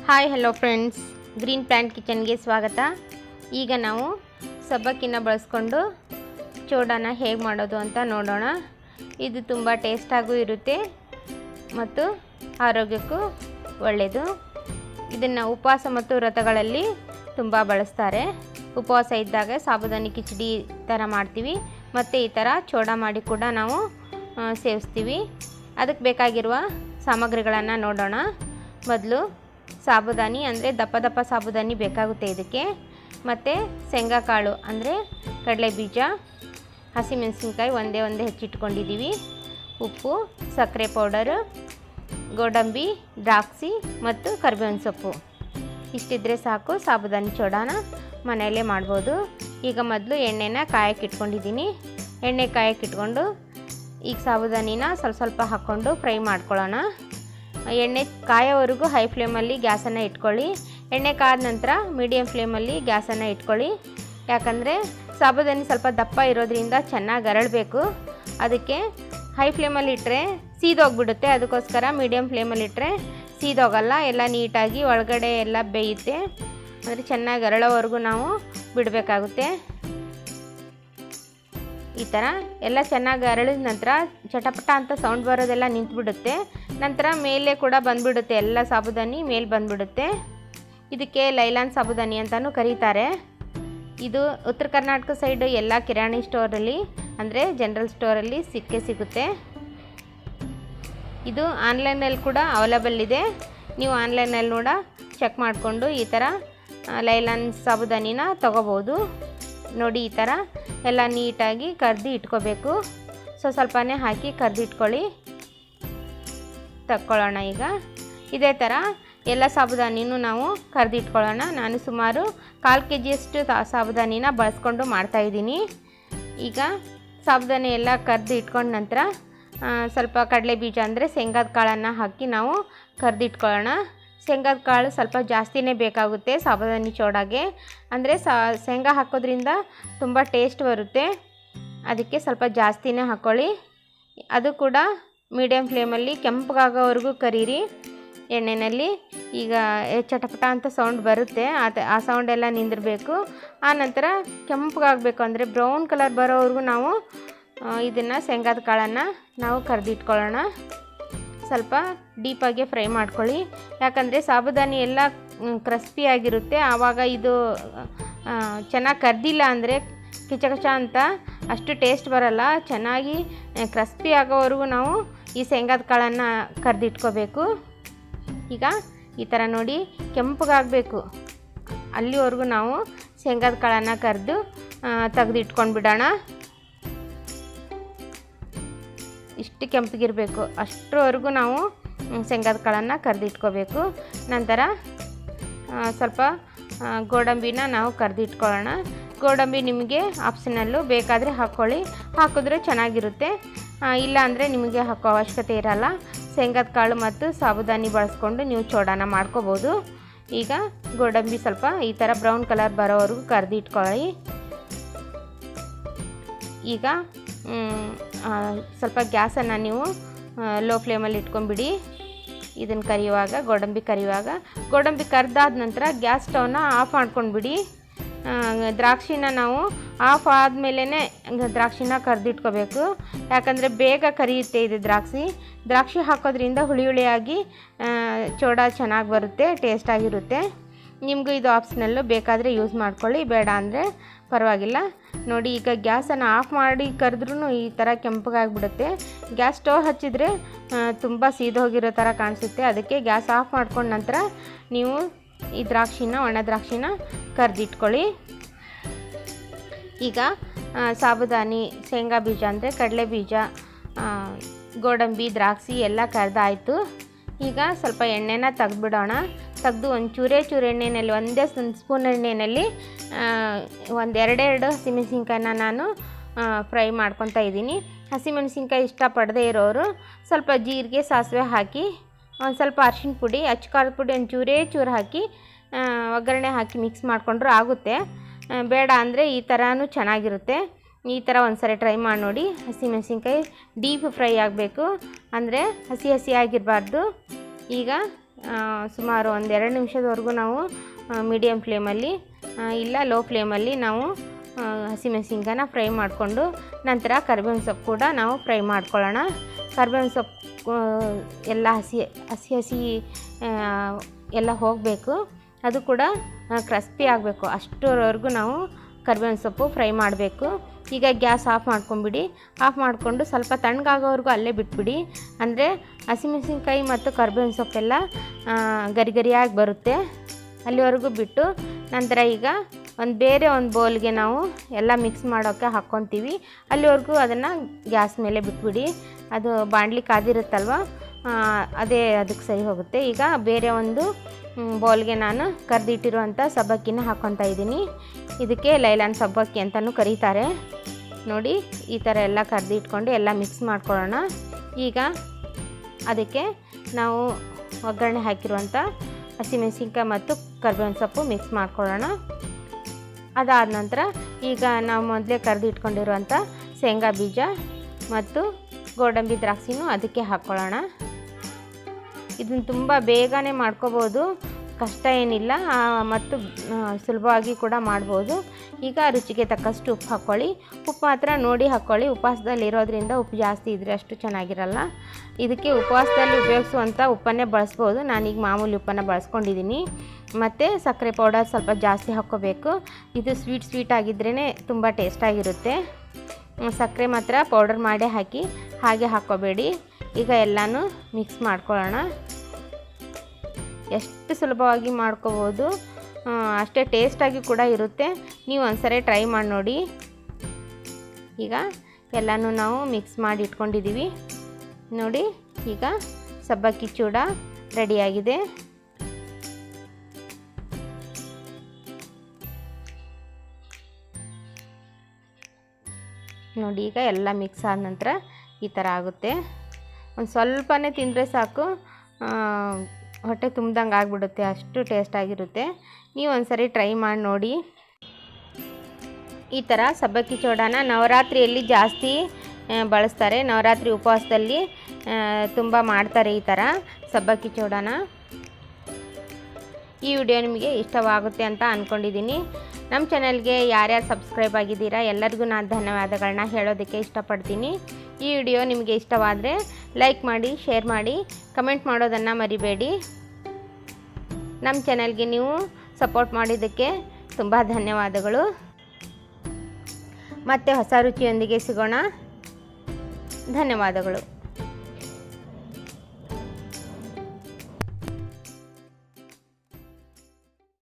hi hello friends green plant ಕಿಚನ್ಗೆ ಸ್ವಾಗತ ಈಗ ನಾವು ಸಬ್ಬಕ್ಕಿನ ಬಳಸ್ಕೊಂಡು ಚೋಡಾನ ಹೇಗೆ ಮಾಡೋದು ಅಂತ ನೋಡೋಣ ಇದು ತುಂಬ ಟೇಸ್ಟಾಗೂ ಇರುತ್ತೆ ಮತ್ತು ಆರೋಗ್ಯಕ್ಕೂ ಒಳ್ಳೆಯದು ಇದನ್ನು ಉಪವಾಸ ಮತ್ತು ವ್ರತಗಳಲ್ಲಿ ತುಂಬ ಬಳಸ್ತಾರೆ ಉಪವಾಸ ಇದ್ದಾಗ ಸಾಬುದಾನಿ ಕಿಚಡಿ ಥರ ಮಾಡ್ತೀವಿ ಮತ್ತು ಈ ಥರ ಚೋಡಾ ಮಾಡಿ ಕೂಡ ನಾವು ಆ, ಸೇವಿಸ್ತೀವಿ ಅದಕ್ಕೆ ಬೇಕಾಗಿರುವ ಸಾಮಗ್ರಿಗಳನ್ನು ನೋಡೋಣ ಮೊದಲು ಸಾಬುದಾನಿ ಅಂದರೆ ದಪ್ಪ ದಪ್ಪ ಸಾಬುದಾನಿ ಬೇಕಾಗುತ್ತೆ ಇದಕ್ಕೆ ಮತ್ತು ಶೇಂಗಾಕಾಳು ಅಂದರೆ ಕಡಲೆ ಬೀಜ ಹಸಿಮೆಣಸಿನ್ಕಾಯಿ ಒಂದೇ ಒಂದೇ ಹೆಚ್ಚಿಟ್ಕೊಂಡಿದ್ದೀವಿ ಉಪ್ಪು ಸಕ್ಕರೆ ಪೌಡರು ಗೋಡಂಬಿ ದ್ರಾಕ್ಷಿ ಮತ್ತು ಕರಿಬೇವಿನ ಸೊಪ್ಪು ಇಷ್ಟಿದ್ರೆ ಸಾಕು ಸಾಬುದಾನಿ ಚೋಡಾನ ಮನೆಯಲ್ಲೇ ಮಾಡ್ಬೋದು ಈಗ ಮೊದಲು ಎಣ್ಣೆನ ಕಾಯಕ್ಕೆ ಇಟ್ಕೊಂಡಿದ್ದೀನಿ ಎಣ್ಣೆ ಕಾಯಕ್ಕೆ ಇಟ್ಕೊಂಡು ಈಗ ಸಾಬುದಾನಿನ ಸ್ವಲ್ಪ ಸ್ವಲ್ಪ ಹಾಕ್ಕೊಂಡು ಫ್ರೈ ಮಾಡ್ಕೊಳ್ಳೋಣ ಎಣ್ಣೆ ಕಾಯೋವರೆಗೂ ಹೈ ಫ್ಲೇಮಲ್ಲಿ ಗ್ಯಾಸನ್ನು ಇಟ್ಕೊಳ್ಳಿ ಎಣ್ಣೆ ಕಾದ ನಂತರ ಮೀಡಿಯಮ್ ಫ್ಲೇಮಲ್ಲಿ ಗ್ಯಾಸನ್ನು ಇಟ್ಕೊಳ್ಳಿ ಯಾಕಂದರೆ ಸಾಬುದಾನಿ ಸ್ವಲ್ಪ ದಪ್ಪ ಇರೋದ್ರಿಂದ ಚೆನ್ನಾಗಿ ಅರಳಬೇಕು ಅದಕ್ಕೆ ಹೈ ಫ್ಲೇಮಲ್ಲಿ ಇಟ್ಟರೆ ಸೀದೋಗ್ಬಿಡುತ್ತೆ ಅದಕ್ಕೋಸ್ಕರ ಮೀಡಿಯಮ್ ಫ್ಲೇಮಲ್ಲಿ ಇಟ್ಟರೆ ಸೀದೋಗಲ್ಲ ಎಲ್ಲ ನೀಟಾಗಿ ಒಳಗಡೆ ಎಲ್ಲ ಬೇಯುತ್ತೆ ಅಂದರೆ ಚೆನ್ನಾಗಿ ಅರಳೋವರೆಗೂ ನಾವು ಬಿಡಬೇಕಾಗುತ್ತೆ ಈ ಥರ ಎಲ್ಲ ಚೆನ್ನಾಗಿ ಅರಳಿದ ನಂತರ ಚಟಪಟ ಅಂತ ಸೌಂಡ್ ಬರೋದೆಲ್ಲ ನಿಂತುಬಿಡುತ್ತೆ ನಂತರ ಮೇಲೆ ಕೂಡ ಬಂದುಬಿಡುತ್ತೆ ಎಲ್ಲ ಸಾಬುದಾನಿ ಮೇಲೆ ಬಂದುಬಿಡುತ್ತೆ ಇದಕ್ಕೆ ಲೈಲಾನ್ ಸಾಬುದಾನಿ ಅಂತಲೂ ಕರೀತಾರೆ ಇದು ಉತ್ತರ ಕರ್ನಾಟಕ ಸೈಡು ಎಲ್ಲ ಕಿರಾಣಿ ಸ್ಟೋರಲ್ಲಿ ಅಂದರೆ ಜನರಲ್ ಸ್ಟೋರಲ್ಲಿ ಸಿಕ್ಕೇ ಸಿಗುತ್ತೆ ಇದು ಆನ್ಲೈನಲ್ಲಿ ಕೂಡ ಅವೈಲಬಲ್ ಇದೆ ನೀವು ಆನ್ಲೈನಲ್ಲಿ ಕೂಡ ಚೆಕ್ ಮಾಡಿಕೊಂಡು ಈ ಥರ ಆ, ಲೈಲಾನ್ ಸಾಬುದಾನಿನ ತೊಗೋಬೋದು ನೋಡಿ ಈ ಥರ ಎಲ್ಲ ನೀಟಾಗಿ ಕರ್ದು ಇಟ್ಕೋಬೇಕು ಸೊ ಸ್ವಲ್ಪನೇ ಹಾಕಿ ಕರ್ದು ಇಟ್ಕೊಳ್ಳಿ ತಕ್ಕೊಳ್ಳೋಣ ಈಗ ಇದೇ ಥರ ಎಲ್ಲ ಸಾಬುದಾನಿನೂ ನಾವು ಕರ್ದು ಇಟ್ಕೊಳ್ಳೋಣ ನಾನು ಸುಮಾರು ಕಾಲು ಕೆ ಜಿಯಷ್ಟು ತಾ- ಸಾಬುದಾನಿನ ಬಳಸ್ಕೊಂಡು ಮಾಡ್ತಾಯಿದ್ದೀನಿ ಈಗ ಸಾಬುದಾನಿ ಎಲ್ಲ ಕರ್ದು ಇಟ್ಕೊಂಡ ನಂತರ ಆ, ಸ್ವಲ್ಪ ಕಡಲೆ ಬೀಜ ಅಂದರೆ ಶೇಂಗಾದ ಕಾಳನ್ನು ಹಾಕಿ ನಾವು ಕರ್ದು ಇಟ್ಕೊಳ್ಳೋಣ ಶೇಂಗಾದ ಕಾಳು ಸ್ವಲ್ಪ ಜಾಸ್ತಿನೇ ಬೇಕಾಗುತ್ತೆ ಸಾಬುದಾನಿ ಚೋಡಾಗೆ ಅಂದರೆ ಸಾ ಶೇಂಗಾ ಹಾಕೋದ್ರಿಂದ ತುಂಬ ಟೇಸ್ಟ್ ಬರುತ್ತೆ ಅದಕ್ಕೆ ಸ್ವಲ್ಪ ಜಾಸ್ತಿನೇ ಹಾಕ್ಕೊಳ್ಳಿ ಅದು ಕೂಡ ಮೀಡಿಯಮ್ ಫ್ಲೇಮಲ್ಲಿ ಕೆಂಪಗಾಗೋವರೆಗೂ ಕರೀರಿ ಎಣ್ಣೆಯಲ್ಲಿ ಈಗ ಎ- ಚಟಪಟ ಅಂತ ಸೌಂಡ್ ಬರುತ್ತೆ ಆ ತ- ಆ ಸೌಂಡ್ ಎಲ್ಲ ನಿಂದಿರಬೇಕು ಆ ನಂತರ ಕೆಂಪಗಾಗಬೇಕು ಅಂದರೆ ಬ್ರೌನ್ ಕಲರ್ ಬರೋವರೆಗೂ ನಾವು ಇದನ್ನು ಶೇಂಗಾದ ಕಾಳನ್ನು ನಾವು ಕರೆದಿಟ್ಕೊಳ್ಳೋಣ ಸ್ವಲ್ಪ ಡೀಪಾಗಿ ಫ್ರೈ ಮಾಡ್ಕೊಳ್ಳಿ ಯಾಕಂದರೆ ಸಾಬುದಾನಿ ಎಲ್ಲ ಕ್ರಸ್ಪಿ ಆಗಿರುತ್ತೆ ಆವಾಗ ಇದು ಚೆನ್ನಾಗಿ ಕರ್ದಿಲ್ಲ ಅಂದರೆ ಕಿಚಕಚ ಅಂತ ಅಷ್ಟು ಟೇಸ್ಟ್ ಬರಲ್ಲ ಚೆನ್ನಾಗಿ ಕ್ರಸ್ಪಿ ಆಗೋವರೆಗೂ ನಾವು ಈ ಶೇಂಗಾದ ಕಾಳನ್ನು ಕರೆದಿಟ್ಕೋಬೇಕು ಈಗ ಈ ಥರ ನೋಡಿ ಕೆಂಪಗಾಗಬೇಕು ಅಲ್ಲಿವರೆಗೂ ನಾವು ಶೇಂಗಾದ ಕಾಳನ್ನು ಕರೆದು ತೆಗೆದು ಇಟ್ಕೊಂಡು ಬಿಡೋಣ ಇಷ್ಟು ಕೆಂಪಗಿರಬೇಕು ಅಷ್ಟರವರೆಗೂ ನಾವು ಮ್, ಶೇಂಗಾದ ಕಾಳನ್ನು ಕರೆದಿಟ್ಕೋಬೇಕು ನಂತರ ಆ, ಸ್ವಲ್ಪ ಆ, ಗೋಡಂಬಿನ ನಾವು ಕರೆದಿಟ್ಕೊಳ್ಳೋಣ ಗೋಡಂಬಿ ನಿಮಗೆ ಆಪ್ಷನಲ್ಲು ಬೇಕಾದರೆ ಹಾಕ್ಕೊಳ್ಳಿ ಹಾಕಿದ್ರೆ ಚೆನ್ನಾಗಿರುತ್ತೆ ಆ, ಇಲ್ಲ ಅಂದರೆ ನಿಮಗೆ ಹಾಕೋ ಅವಶ್ಯಕತೆ ಇರಲ್ಲ ಶೇಂಗಾದ ಕಾಳು ಮತ್ತು ಸಾಬುದಾನಿ ಬಳಸ್ಕೊಂಡು ನೀವು ಚೋಡಾನ ಮಾಡ್ಕೋಬೋದು ಈಗ ಗೋಡಂಬಿ ಸ್ವಲ್ಪ ಈ ಥರ ಬ್ರೌನ್ ಕಲರ್ ಬರೋವರೆಗೂ ಕರೆದಿಟ್ಕೊಳ್ಳಿ ಈಗ ಮ್, ಆ, ಸ್ವಲ್ಪ ಗ್ಯಾಸನ್ನು ನೀವು ಲೋ ಫ್ಲೇಮಲ್ಲಿ ಇಟ್ಕೊಂಬಿಡಿ ಇದನ್ನು ಕರಿಯುವಾಗ ಗೋಡಂಬಿ ಕರಿಯುವಾಗ ಗೋಡಂಬಿ ಕರೆದಾದ ನಂತರ ಗ್ಯಾಸ್ ಸ್ಟವ್ನ ಆಫ್ ಮಾಡ್ಕೊಂಡ್ಬಿಡಿ ಆ, ದ್ರಾಕ್ಷಿನ ನಾವು ಆಫ್ ಆದಮೇಲೆ ದ್ರಾಕ್ಷಿನ ಕರೆದಿಟ್ಕೋಬೇಕು ಯಾಕಂದರೆ ಬೇಗ ಕರಿಯುತ್ತೆ ಇದು ದ್ರಾಕ್ಷಿ ದ್ರಾಕ್ಷಿ ಹಾಕೋದ್ರಿಂದ ಹುಳಿ ಹುಳಿಯಾಗಿ ಆ, ಚೋಡಾ ಚೆನ್ನಾಗಿ ಬರುತ್ತೆ ಟೇಸ್ಟಾಗಿರುತ್ತೆ ನಿಮಗೂ ಇದು ಆಪ್ಷನಲ್ಲು ಬೇಕಾದರೆ ಯೂಸ್ ಮಾಡ್ಕೊಳ್ಳಿ ಬೇಡ ಅಂದರೆ ಪರವಾಗಿಲ್ಲ ನೋಡಿ ಈಗ ಗ್ಯಾಸನ್ನು ಆಫ್ ಮಾಡಿ ಕರೆದ್ರೂ ಈ ಥರ ಕೆಂಪಗಾಗ್ಬಿಡುತ್ತೆ ಗ್ಯಾಸ್ ಸ್ಟವ್ ಹಚ್ಚಿದರೆ ತುಂಬ ಸೀದೋಗಿರೋ ಥರ ಕಾಣಿಸುತ್ತೆ ಅದಕ್ಕೆ ಗ್ಯಾಸ್ ಆಫ್ ಮಾಡ್ಕೊಂಡ ನಂತರ ನೀವು ಈ ದ್ರಾಕ್ಷಿನ ಒಣ ದ್ರಾಕ್ಷಿನ ಕರೆದಿಟ್ಕೊಳ್ಳಿ ಈಗ ಆ, ಸಾಬುದಾನಿ ಶೇಂಗಾ ಬೀಜ ಅಂದರೆ ಕಡಲೆ ಬೀಜ ಆ, ಗೋಡಂಬಿ ದ್ರಾಕ್ಷಿ ಎಲ್ಲ ಕರೆದಾಯಿತು ಈಗ ಸ್ವಲ್ಪ ಎಣ್ಣೆನ ತೆಗ್ದುಬಿಡೋಣ ತೆಗೆದು ಒಂದು ಚೂರೇ ಚೂರು ಎಣ್ಣೆಯಲ್ಲಿ ಒಂದೇ ಒಂದು ಸ್ಪೂನ್ ಎಣ್ಣೆಯಲ್ಲಿ ಒಂದು ಎರಡೆರಡು ಹಸಿಮೆಣಸಿನ್ಕಾಯಿನ ನಾನು ಫ್ರೈ ಮಾಡ್ಕೊತಾ ಇದ್ದೀನಿ ಹಸಿಮೆಣಸಿನ್ಕಾಯಿ ಇಷ್ಟಪಡದೇ ಇರೋರು ಸ್ವಲ್ಪ ಜೀರಿಗೆ ಸಾಸಿವೆ ಹಾಕಿ ಒಂದು ಸ್ವಲ್ಪ ಅರಿಶಿನ ಪುಡಿ ಅಚ್ಕಾರದ ಪುಡಿ ಒಂದು ಚೂರೇ ಚೂರು ಹಾಕಿ ಆ, ಒಗ್ಗರಣೆ ಹಾಕಿ ಮಿಕ್ಸ್ ಮಾಡಿಕೊಂಡ್ರೂ ಆಗುತ್ತೆ ಆ, ಬೇಡ ಅಂದರೆ ಈ ಥರನೂ ಚೆನ್ನಾಗಿರುತ್ತೆ ಈ ಥರ ಒಂದ್ಸರಿ ಟ್ರೈ ಮಾಡಿ ನೋಡಿ ಹಸಿಮೆಣಸಿನ್ಕಾಯಿ ಡೀಪ್ ಫ್ರೈ ಆಗಬೇಕು ಅಂದರೆ ಹಸಿ ಹಸಿ ಆಗಿರಬಾರ್ದು ಈಗ ಸುಮಾರು ಒಂದು ಎರಡು ನಿಮಿಷದವರೆಗೂ ನಾವು ಮೀಡಿಯಮ್ ಫ್ಲೇಮಲ್ಲಿ ಇಲ್ಲ ಲೋ ಫ್ಲೇಮಲ್ಲಿ ನಾವು ಆ, ಹಸಿಮೆಣಸಿನ್ಕಾಯನ್ನ ಫ್ರೈ ಮಾಡಿಕೊಂಡು ನಂತರ ಕರಿಬೇವಿನ ಸೊಪ್ಪು ಕೂಡ ನಾವು ಫ್ರೈ ಮಾಡ್ಕೊಳ್ಳೋಣ ಕರಿಬೇವಿನ ಸೊಪ್ಪು ಆ, ಎಲ್ಲ ಹಸಿ ಹಸಿ ಹಸಿ ಆ, ಎಲ್ಲ ಹೋಗಬೇಕು ಅದು ಕೂಡ ಕ್ರಸ್ಪಿ ಆಗಬೇಕು ಅಷ್ಟರವರೆಗೂ ನಾವು ಕರಿಬೇವಿನ ಸೊಪ್ಪು ಫ್ರೈ ಮಾಡಬೇಕು ಈಗ ಗ್ಯಾಸ್ ಆಫ್ ಮಾಡ್ಕೊಂಬಿಡಿ ಆಫ್ ಮಾಡಿಕೊಂಡು ಸ್ವಲ್ಪ ತಣ್ಣಗಾಗೋವರೆಗೂ ಅಲ್ಲೇ ಬಿಟ್ಬಿಡಿ ಅಂದರೆ ಹಸಿಮೆಣಸಿನ್ಕಾಯಿ ಮತ್ತು ಕರಿಬೇವಿನ ಸೊಪ್ಪೆಲ್ಲ ಆ, ಗರಿ ಗರಿಯಾಗಿ ಬರುತ್ತೆ ಅಲ್ಲಿವರೆಗೂ ಬಿಟ್ಟು ನಂತರ ಈಗ ಒಂದು ಬೇರೆ ಒಂದು ಬೌಲ್ಗೆ ನಾವು ಎಲ್ಲ ಮಿಕ್ಸ್ ಮಾಡೋಕ್ಕೆ ಹಾಕ್ಕೊತೀವಿ ಅಲ್ಲಿವರೆಗೂ ಅದನ್ನು ಗ್ಯಾಸ್ ಮೇಲೆ ಬಿಟ್ಬಿಡಿ ಅದು ಬಾಣಲಿ ಕಾದಿರುತ್ತಲ್ವ ಆ, ಅದೇ ಅದಕ್ಕೆ ಸರಿ ಹೋಗುತ್ತೆ ಈಗ ಬೇರೆ ಒಂದು ಬೌಲ್ಗೆ ನಾನು ಕರೆದಿಟ್ಟಿರುವಂಥ ಸಬ್ಬಕ್ಕಿನ ಹಾಕ್ಕೊತಾ ಇದ್ದೀನಿ ಇದಕ್ಕೆ ಲೈಲಾನ್ ಸಬ್ಬಕ್ಕಿ ಅಂತಲೂ ಕರೀತಾರೆ ನೋಡಿ ಈ ಥರ ಎಲ್ಲ ಕರೆದಿಟ್ಕೊಂಡು ಎಲ್ಲ ಮಿಕ್ಸ್ ಮಾಡ್ಕೊಳ್ಳೋಣ ಈಗ ಅದಕ್ಕೆ ನಾವು ಒಗ್ಗರಣೆ ಹಾಕಿರುವಂಥ ಹಸಿಮೆಣಸಿನ್ಕಾಯಿ ಮತ್ತು ಕರಿಬೇವಿನ ಸೊಪ್ಪು ಮಿಕ್ಸ್ ಮಾಡ್ಕೊಳ್ಳೋಣ ಅದಾದ ನಂತರ ಈಗ ನಾವು ಮೊದಲೇ ಕರೆದಿಟ್ಕೊಂಡಿರುವಂಥ ಶೇಂಗಾ ಬೀಜ ಮತ್ತು ಗೋಡಂಬಿ ದ್ರಾಕ್ಷಿನೂ ಅದಕ್ಕೆ ಹಾಕ್ಕೊಳ್ಳೋಣ ಇದನ್ನು ತುಂಬ ಬೇಗನೆ ಮಾಡ್ಕೋಬೋದು ಕಷ್ಟ ಏನಿಲ್ಲ ಆ, ಮತ್ತು ಆ, ಸುಲಭವಾಗಿ ಕೂಡ ಮಾಡ್ಬೋದು ಈಗ ರುಚಿಗೆ ತಕ್ಕಷ್ಟು ಉಪ್ಪು ಹಾಕ್ಕೊಳ್ಳಿ ಉಪ್ಪು ಮಾತ್ರ ನೋಡಿ ಹಾಕ್ಕೊಳ್ಳಿ ಉಪವಾಸದಲ್ಲಿ ಇರೋದ್ರಿಂದ ಉಪ್ಪು ಜಾಸ್ತಿ ಇದ್ದರೆ ಅಷ್ಟು ಚೆನ್ನಾಗಿರಲ್ಲ ಇದಕ್ಕೆ ಉಪವಾಸದಲ್ಲಿ ಉಪಯೋಗಿಸುವಂಥ ಉಪ್ಪನ್ನೇ ಬಳಸ್ಬೋದು ನಾನೀಗ ಮಾಮೂಲಿ ಉಪ್ಪನ್ನು ಬಳಸ್ಕೊಂಡಿದ್ದೀನಿ ಮತ್ತು ಸಕ್ಕರೆ ಪೌಡರ್ ಸ್ವಲ್ಪ ಜಾಸ್ತಿ ಹಾಕ್ಕೋಬೇಕು ಇದು ಸ್ವೀಟ್ ಸ್ವೀಟ್ ಆಗಿದ್ರೇ ತುಂಬ ಟೇಸ್ಟಾಗಿರುತ್ತೆ ಹ್ಮ್, ಸಕ್ಕರೆ ಮಾತ್ರ ಪೌಡರ್ ಮಾಡೇ ಹಾಕಿ ಹಾಗೆ ಹಾಕ್ಕೋಬೇಡಿ ಈಗ ಎಲ್ಲನೂ ಮಿಕ್ಸ್ ಮಾಡ್ಕೊಳ್ಳೋಣ ಎಷ್ಟು ಸುಲಭವಾಗಿ ಮಾಡ್ಕೋಬೋದು ಆ, ಅಷ್ಟೇ ಟೇಸ್ಟಾಗಿ ಕೂಡ ಇರುತ್ತೆ ನೀವು ಒಂದ್ಸರಿ ಟ್ರೈ ಮಾಡಿ ನೋಡಿ ಈಗ ಎಲ್ಲನೂ ನಾವು ಮಿಕ್ಸ್ ಮಾಡಿ ಇಟ್ಕೊಂಡಿದ್ದೀವಿ ನೋಡಿ ಈಗ ಸಬ್ಬಕ್ಕಿ ಚೂಡ ರೆಡಿಯಾಗಿದೆ ನೋಡಿ ಈಗ ಎಲ್ಲ ಮಿಕ್ಸ್ ಆದ ನಂತರ ಈ ಥರ ಆಗುತ್ತೆ ಒಂದು ಸ್ವಲ್ಪನೇ ತಿಂದರೆ ಸಾಕು ಆ, ಹೊಟ್ಟೆ ತುಂಬ್ದಂಗೆ ಆಗಿಬಿಡುತ್ತೆ ಅಷ್ಟು ಟೇಸ್ಟಾಗಿರುತ್ತೆ ನೀವು ಒಂದ್ಸರಿ ಟ್ರೈ ಮಾಡಿ ನೋಡಿ ಈ ಥರ ಸಬ್ಬಕ್ಕಿ ಚೂಡಾನ ನವರಾತ್ರಿಯಲ್ಲಿ ಜಾಸ್ತಿ ಆ, ಬಳಸ್ತಾರೆ ನವರಾತ್ರಿ ಉಪವಾಸದಲ್ಲಿ ತುಂಬ ಮಾಡ್ತಾರೆ ಈ ಥರ ಸಬ್ಬಕ್ಕಿ ಚೂಡಾನ ಈ ವಿಡಿಯೋ ನಿಮಗೆ ಇಷ್ಟವಾಗುತ್ತೆ ಅಂತ ಅಂದ್ಕೊಂಡಿದ್ದೀನಿ ನಮ್ಮ ಚಾನಲ್ಗೆ ಯಾರ್ಯಾರು ಸಬ್ಸ್ಕ್ರೈಬ್ ಆಗಿದ್ದೀರಾ ಎಲ್ಲರಿಗೂ ನಾನು ಧನ್ಯವಾದಗಳನ್ನ ಹೇಳೋದಕ್ಕೆ ಇಷ್ಟಪಡ್ತೀನಿ ಈ ವಿಡಿಯೋ ನಿಮಗೆ ಇಷ್ಟವಾದರೆ ಲೈಕ್ ಮಾಡಿ ಶೇರ್ ಮಾಡಿ ಕಮೆಂಟ್ ಮಾಡೋದನ್ನು ಮರಿಬೇಡಿ ನಮ್ಮ ಚಾನಲ್ಗೆ ನೀವು ಸಪೋರ್ಟ್ ಮಾಡಿದ್ದಕ್ಕೆ ತುಂಬ ಧನ್ಯವಾದಗಳು ಮತ್ತೆ ಹೊಸ ರುಚಿಯೊಂದಿಗೆ ಸಿಗೋಣ ಧನ್ಯವಾದಗಳು